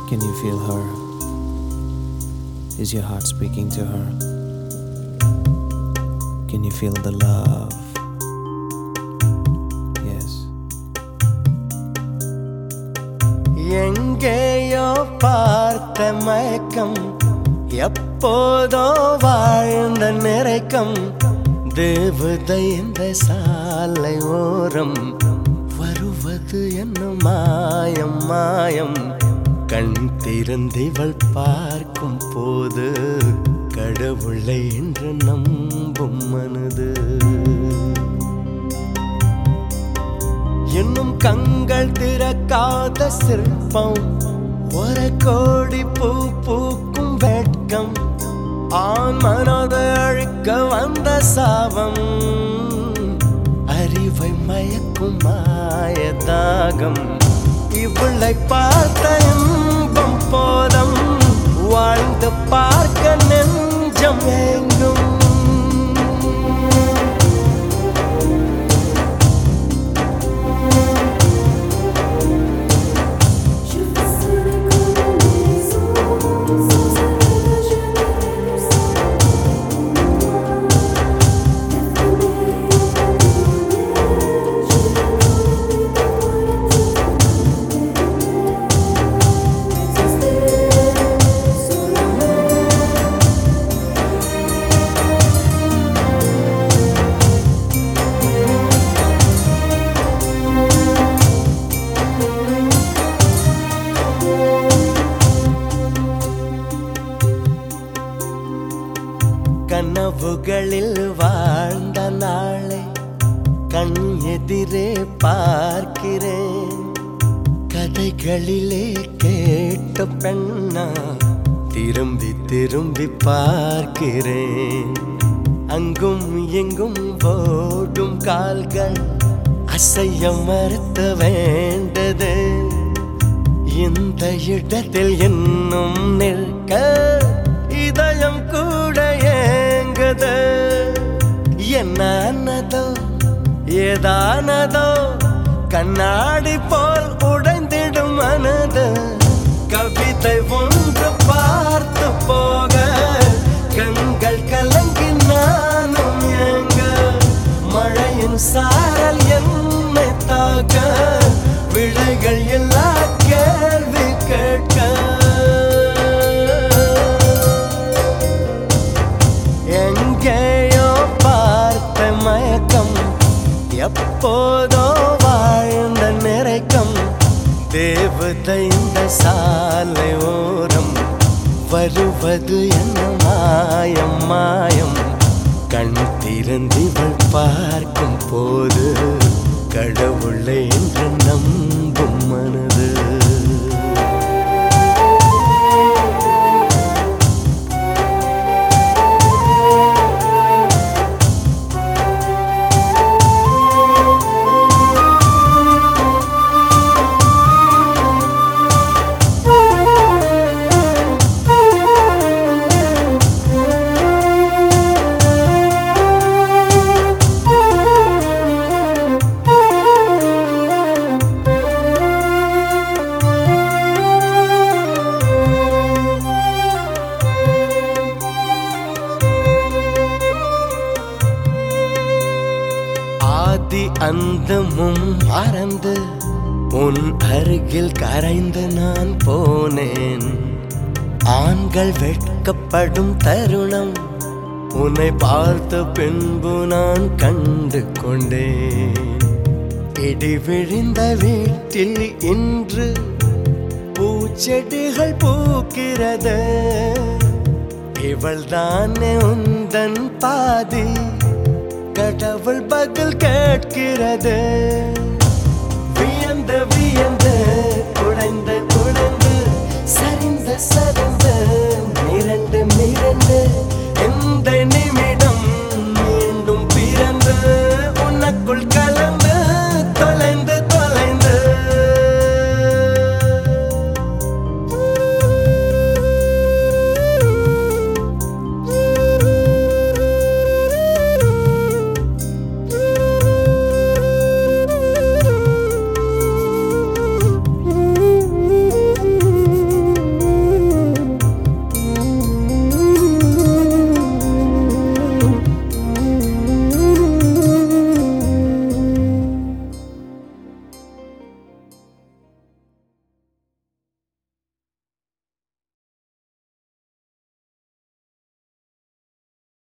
Can you feel her? Is your heart speaking to her? Can you feel the love? Yes. எங்கேயோ பார்த்த மயக்கம் எப்போதோ வாழ்ந்த நிறைக்கம் தேவதை இந்த சாலை ஓரம் வருவது என்ன மாயம் மாயம் கண் திறந்திவள் பார்க்கும் போது கடவுளை என்று நம்பும் மனது இன்னும் கண்கள் திறக்காத சிற்பம் ஒரு கோடி பூ பூக்கும் வெட்கம் ஆண் மனதை அழிக்க வந்த சாபம் அறிவை மயக்கும் மாயதாகம் இவளை பார்த்த இன்பம் போதம் வாழ்ந்து பார்க்க நெஞ்சம் எங்கும் Je veux serrer comme une maison, sans arrêt, je n'ai plus கனவுகளில் வாழ்ந்த நாளை கண் எதிரே பார்க்கிறேன் கதைகளிலே கேட்ட பெண்ணா திரும்பி திரும்பி பார்க்கிறேன் அங்கும் எங்கும் ஓடும் கால்கள் அசைய மறுத்த வேண்டது இந்த இடத்தில் இன்னும் நிற்க இதயம் கூட ஏங்குது என்னதோ ஏதானதோ கண்ணாடி போல் உடைந்திடும் மனது கவிதை ஒன்று பார்த்து போக கண்கள் கலங்கி நானும் ஏங்க மழையின் சாரல் என்னை தாக்க விடைகள் எல்லா கேள்வி கேட்க எங்கேயோ பார்த்த மயக்கம் எப்போதோ வாழ்ந்த நிறைக்கம் தேவதை இந்த சாலை ஓரம் வருவது என்ன மாயம் மாயம் கண் திறந்திவள் பார்க்கும் போது கடவுளை என்று நம்பும் மனது ஆதி அந்தமும் மறந்து உன் அருகில் கரைந்து நான் போனேன் ஆண்கள் வெட்கப்படும் தருணம் உன்னை பார்த்த பின்பு நான் கண்டு கொண்டேன் இடி விழுந்த வீட்டில் இன்று பூச்செடிகள் பூக்கிறது இவள் தானே உந்தன் பாதி கடவுள் பதில் கேட்கிறது வியந்து வியந்து குடைந்து குடைந்து சரிந்து சரிந்து